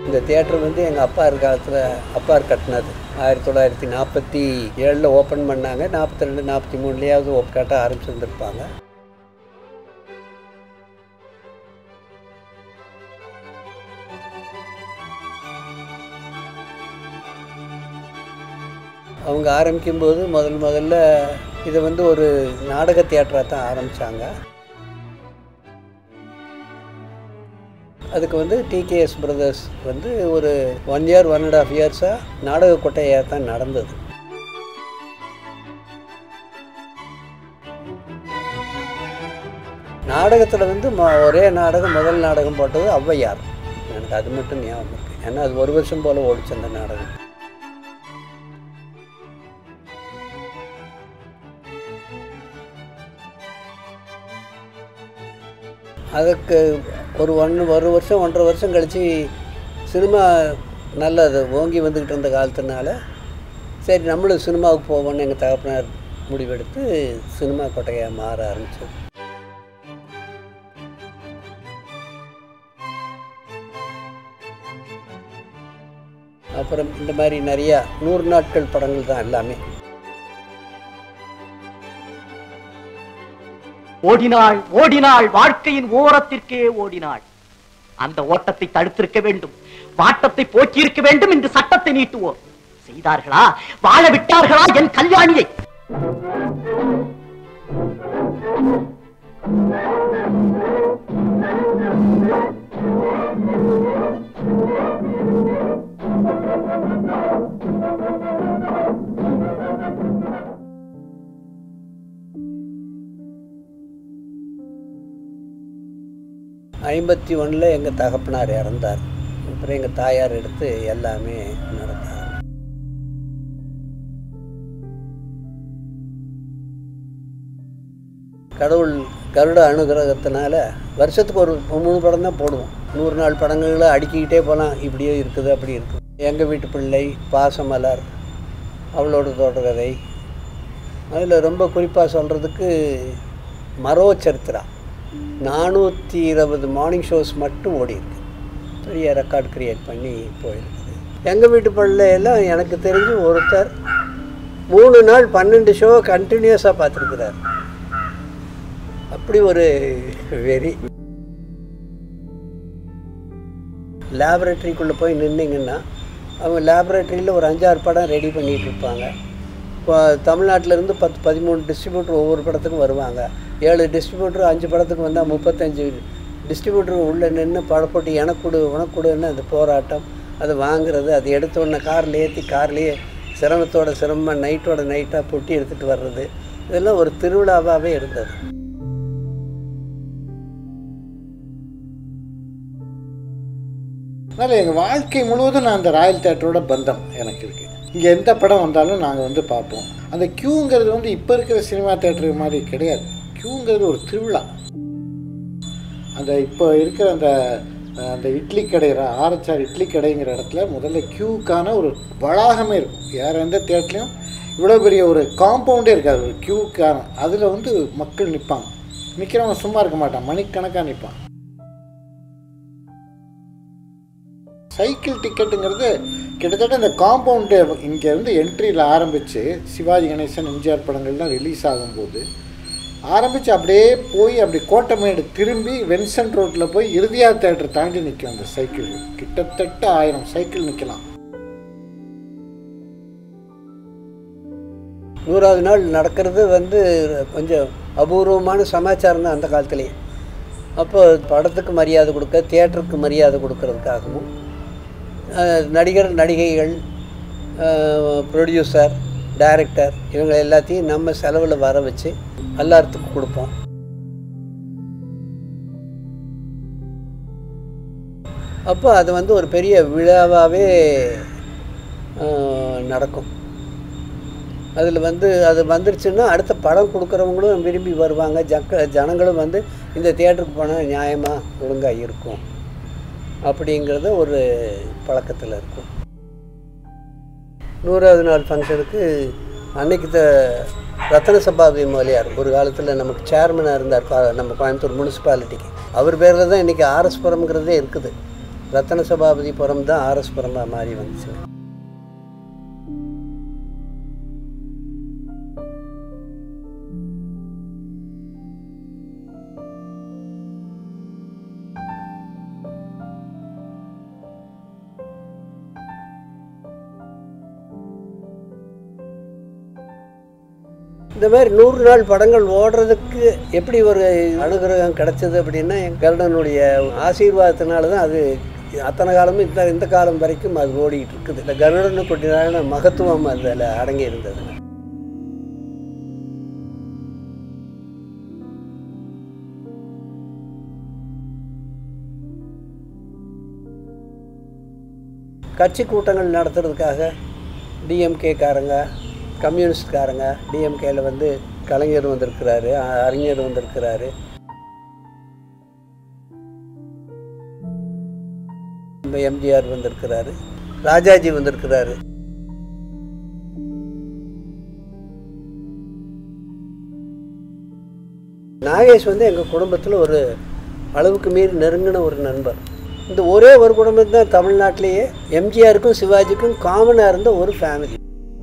இந்த தியேட்டர் வந்து எங்கள் அப்பா இருக்க காலத்தில் அப்பா கட்டினது ஆயிரத்தி தொள்ளாயிரத்தி நாற்பத்தி ஏழில் ஓப்பன் பண்ணாங்க நாற்பத்தி ரெண்டு நாற்பத்தி மூணுலேயாவது கட்ட ஆரம்பிச்சிருந்துருப்பாங்க அவங்க ஆரம்பிக்கும்போது முதல் முதல்ல இதை வந்து ஒரு நாடக தியேட்டராக தான் ஆரம்பித்தாங்க அதுக்கு வந்து டிகேஎஸ் பிரதர்ஸ் வந்து ஒரு one year one and half இயர்ஸாக நாடக கொட்டையாக தான் நடந்தது நாடகத்தில் வந்து ம ஒரே நாடகம் முதல் நாடகம் போட்டது ஔவையார் எனக்கு அது மட்டும் ஞாபகம் இருக்குது ஏன்னா அது ஒரு வருஷம் போல் ஓடிச்சு அந்த நாடகம் அதுக்கு ஒரு ஒன்று ஒரு வருஷம் ஒன்றரை வருஷம் கழித்து சினிமா நல்லது ஓங்கி வந்துக்கிட்டு இருந்த காலத்தினால சரி நம்மளும் சினிமாவுக்கு போவோம்னு எங்கள் தகப்பனார் முடிவெடுத்து சினிமா கொட்டையாக மாற ஆரம்பிச்சது அப்புறம் இந்த மாதிரி நிறையா நூறு நாட்கள் படங்கள் தான் எல்லாமே ஓடினாள் ஓடினாள் வாழ்க்கையின் ஓரத்திற்கே ஓடினாள் அந்த ஓட்டத்தை தடுத்திருக்க வேண்டும் வாட்டத்தை போக்கியிருக்க வேண்டும் என்று சட்டத்தை நீட்டுவோம் செய்தார்களா வாழ விட்டார்களா என் கல்யாணியை ஐம்பத்தி ஒன்றில் எங்கள் தகப்பனார் இறந்தார் அப்புறம் எங்கள் தாயார் எடுத்து எல்லாமே நடந்தார் கடவுள் கருட அனுகிரகத்தினால வருஷத்துக்கு ஒரு மூணு படம் தான் போடுவோம் நூறு நாள் படங்களை அடுக்கிக்கிட்டே போகலாம் இப்படியே இருக்குது அப்படி இருக்குது எங்கள் வீட்டு பிள்ளை பாசமலர் அவளோட தொடர்கதை அதில் ரொம்ப குறிப்பாக சொல்கிறதுக்கு மரோ சரித்திரா நானூற்றி இருபது மார்னிங் ஷோஸ் மட்டும் ஓடி இருக்கு பெரிய ரெக்கார்ட் கிரியேட் பண்ணி போயிருக்குது எங்கள் வீட்டு பிள்ளையெல்லாம் எனக்கு தெரிஞ்சு ஒருத்தர் மூணு நாள் பன்னெண்டு ஷோ கண்டினியூஸாக பார்த்துருக்குறாரு அப்படி ஒரு வெறி லேபரேட்டரிக்குள்ளே போய் நின்னீங்கன்னா அவங்க லேபரேட்டரியில் ஒரு அஞ்சாறு படம் ரெடி பண்ணிகிட்டு இருப்பாங்க இப்போ தமிழ்நாட்டிலேருந்து பத்து பதிமூணு டிஸ்ட்ரிபியூட்டர் ஒவ்வொரு படத்துக்கும் வருவாங்க ஏழு டிஸ்ட்ரிபியூட்டர் அஞ்சு படத்துக்கு வந்தால் முப்பத்தஞ்சு டிஸ்ட்ரிபியூட்டர் உள்ளே நின்று படப்போட்டு எனக்கு கொடு உனக்கு கொடுன்னு அந்த போராட்டம் அதை வாங்குறது அது எடுத்த உடனே காரில் ஏற்றி கார்லேயே சிரமத்தோட சிரமமாக நைட்டோட நைட்டாக பொட்டி எடுத்துகிட்டு வர்றது இதெல்லாம் ஒரு திருவிழாவாகவே இருந்தது அதனால் எங்கள் வாழ்க்கை முழுவதும் நான் அந்த ராயல் தேட்டரோட பந்தம் எனக்கு இருக்குது இங்கே எந்த படம் வந்தாலும் நாங்கள் வந்து பார்ப்போம் அந்த க்யூங்கிறது வந்து இப்போ இருக்கிற சினிமா தேட்டர் மாதிரி கிடையாது க்யூங்கிறது ஒரு திருவிழா அந்த இப்போ இருக்கிற அந்த அஹ், அந்த இட்லி கடை ஆரச்சார் இட்லி கடைங்கிற இடத்துல முதல்ல க்யூக்கான ஒரு வளாகமே இருக்கும் வேறு எந்த தேட்டர்லையும் இவ்வளோ பெரிய ஒரு காம்பவுண்டே இருக்காது ஒரு க்யூக்கான அதில் வந்து மக்கள் நிற்பாங்க நிற்கிறவங்க சும்மா இருக்க மாட்டான் மணிக்கணக்காக நிற்பான் சைக்கிள் டிக்கெட்டுங்கிறது கிட்டத்தட்ட இந்த காம்பவுண்டு இங்கேருந்து என்ட்ரியில் ஆரம்பித்து சிவாஜி கணேசன் எம்ஜிஆர் படங்கள்லாம் ரிலீஸ் ஆகும்போது ஆரம்பித்து அப்படியே போய் அப்படி கோட்டமேடு திரும்பி வென்சன்ட் ரோட்டில் போய் இறுதியா தேட்டர் தாண்டி நிற்கும் அந்த சைக்கிள் கிட்டத்தட்ட ஆயிரம் சைக்கிள் நிற்கலாம் நூறாவது நாள் நடக்கிறது வந்து கொஞ்சம் அபூர்வமான சமாச்சாரம் தான் அந்த காலத்துலேயே அப்போ படத்துக்கு மரியாதை கொடுக்க தியேட்டருக்கு மரியாதை கொடுக்கறதுக்காகவும் அஹ், நடிகர் நடிகைகள் ப்ரொடியூசர் டைரக்டர் இவங்க எல்லாத்தையும் நம்ம செலவில் வர வச்சு எல்லாத்துக்கும் கொடுப்போம் அப்போ அது வந்து ஒரு பெரிய விழாவாகவே நடக்கும் அதில் வந்து அது வந்துருச்சுன்னா அடுத்த படம் கொடுக்குறவங்களும் விரும்பி வருவாங்க ஜக்க ஜனங்களும் வந்து இந்த தியேட்டருக்கு போனால் நியாயமாக ஒழுங்காக இருக்கும் அப்படிங்கிறது ஒரு பழக்கத்தில் இருக்கும் நூறாவது நாள் ஃபங்க்ஷனுக்கு அன்னைக்கு த ரத்தன சபாபி மொழியார் ஒரு காலத்தில் நமக்கு சேர்மனாக இருந்தார் கா- நம்ம கோயம்புத்தூர் முனிசிபாலிட்டிக்கு அவர் பேரில் தான் இன்றைக்கி ஆர்எஸ்புரம்ங்கிறதே இருக்குது ரத்தன சபாபதிபுரம் தான் ஆர்எஸ் புறமா மாறி வந்துச்சுங்க இந்த மாதிரி நூறு நாள் படங்கள் ஓடுறதுக்கு எப்படி ஒரு அனுகிரகம் கிடைச்சது அப்படின்னா என் கருடனுடைய ஆசீர்வாதத்தினால தான் அது அத்தனை காலமும் இந்த இந்த காலம் வரைக்கும் அது ஓடிக்கிட்டு இருக்குது இந்த கருடனுக்குட்டியான மகத்துவம் அதில் அடங்கி இருந்தது கட்சி கூட்டங்கள் நடத்துறதுக்காக டிஎம்கேக்காரங்க கம்யூனிஸ்ட்காரங்க டிஎம்கேல வந்து கலைஞர் வந்திருக்கிறாரு அ- அறிஞர் வந்திருக்கிறாரு நம்ம எம்ஜிஆர் வந்திருக்கிறாரு ராஜாஜி வந்திருக்கிறாரு நாகேஷ் வந்து எங்கள் குடும்பத்தில் ஒரு அளவுக்கு மீறி நெருங்கின ஒரு நண்பர் இந்த ஒரே ஒரு குடும்பம் தான் தமிழ்நாட்டிலேயே எம்ஜிஆருக்கும் சிவாஜிக்கும் காமனாக இருந்த ஒரு ஃபேமிலி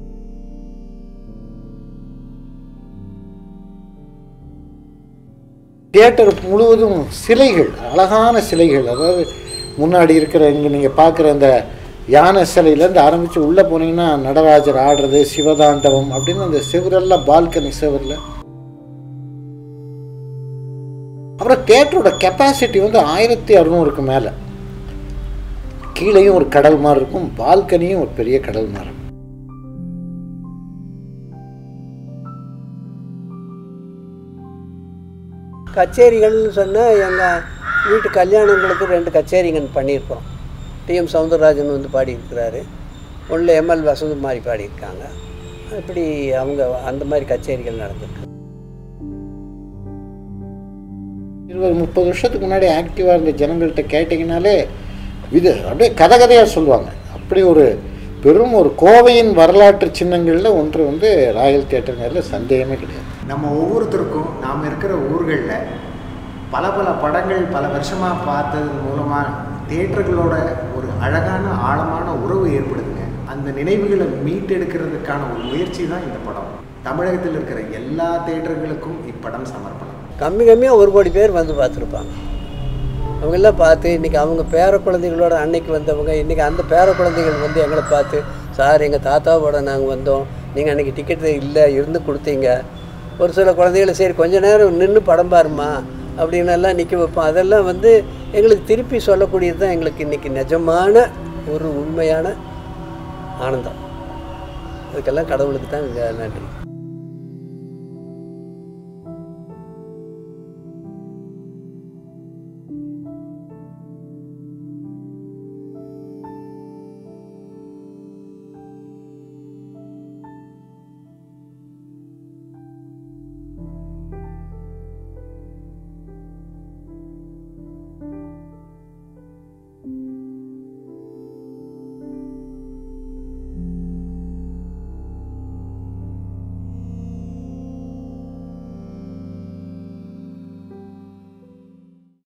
தியேட்டர் முழுவதும் சிலைகள் அழகான சிலைகள் அதாவது முன்னாடி இருக்கிற இங்கே நீங்கள் பார்க்குற அந்த யானை சிலையிலேருந்து ஆரம்பித்து உள்ளே போனீங்கன்னா நடராஜர் ஆடுறது சிவதாண்டவம் அப்படின்னு அந்த செவரெல்லாம் பால்கனி செவரில் அப்புறம் தியேட்டரோட கெப்பாசிட்டி வந்து ஆயிரத்தி அறநூறுக்கு மேலே கீழேயும் ஒரு கடல் மாதிரி இருக்கும் பால்கனியும் ஒரு பெரிய கடல் மாதிரி இருக்கும் கச்சேரிகள்னு சொன்னால் எங்கள் வீட்டு கல்யாணங்களுக்கு ரெண்டு கச்சேரிங்க பண்ணியிருக்கோம் டிஎம் சவுந்தரராஜன் வந்து பாடியிருக்கிறாரு உள்ள எம்எல் வசந்தகுமாரி பாடியிருக்காங்க இப்படி அவங்க அந்த மாதிரி கச்சேரிகள் நடந்திருக்கு இருபது முப்பது வருஷத்துக்கு முன்னாடி ஆக்டிவாக இருந்த ஜனங்கள்கிட்ட கேட்டிங்கனாலே இது அப்படியே கதை கதையாக சொல்லுவாங்க அப்படி ஒரு பெரும் ஒரு கோவையின் வரலாற்று சின்னங்களில் ஒன்று வந்து ராயல் தியேட்டருங்கிறதுல சந்தேகமே கிடையாது நம்ம ஒவ்வொருத்தருக்கும் நாம் இருக்கிற ஊர்களில் பல பல படங்கள் பல வருஷமாக பார்த்ததன் மூலமாக தியேட்டர்களோட ஒரு அழகான ஆழமான உறவு ஏற்படுதுங்க அந்த நினைவுகளை மீட்டெடுக்கிறதுக்கான ஒரு முயற்சி தான் இந்த படம் தமிழகத்தில் இருக்கிற எல்லா தியேட்டர்களுக்கும் இப்படம் சமர்ப்பணம் கம்மி கம்மியாக ஒரு கோடி பேர் வந்து பார்த்துருப்பாங்க அவங்கெல்லாம் பார்த்து இன்றைக்கி அவங்க பேர குழந்தைகளோட அன்னைக்கு வந்தவங்க இன்றைக்கி அந்த பேர குழந்தைகள் வந்து எங்களை பார்த்து சார் எங்கள் தாத்தாவோட நாங்கள் வந்தோம் நீங்கள் அன்றைக்கி டிக்கெட்டு இல்லை இருந்து கொடுத்தீங்க ஒரு சில குழந்தைகளை சரி கொஞ்ச நேரம் நின்று படம் பாருமா அப்படின்னு எல்லாம் நிற்க வைப்போம் அதெல்லாம் வந்து எங்களுக்கு திருப்பி சொல்லக்கூடியது தான் எங்களுக்கு இன்றைக்கி நிஜமான ஒரு உண்மையான ஆனந்தம் அதுக்கெல்லாம் கடவுளுக்கு தான் நன்றி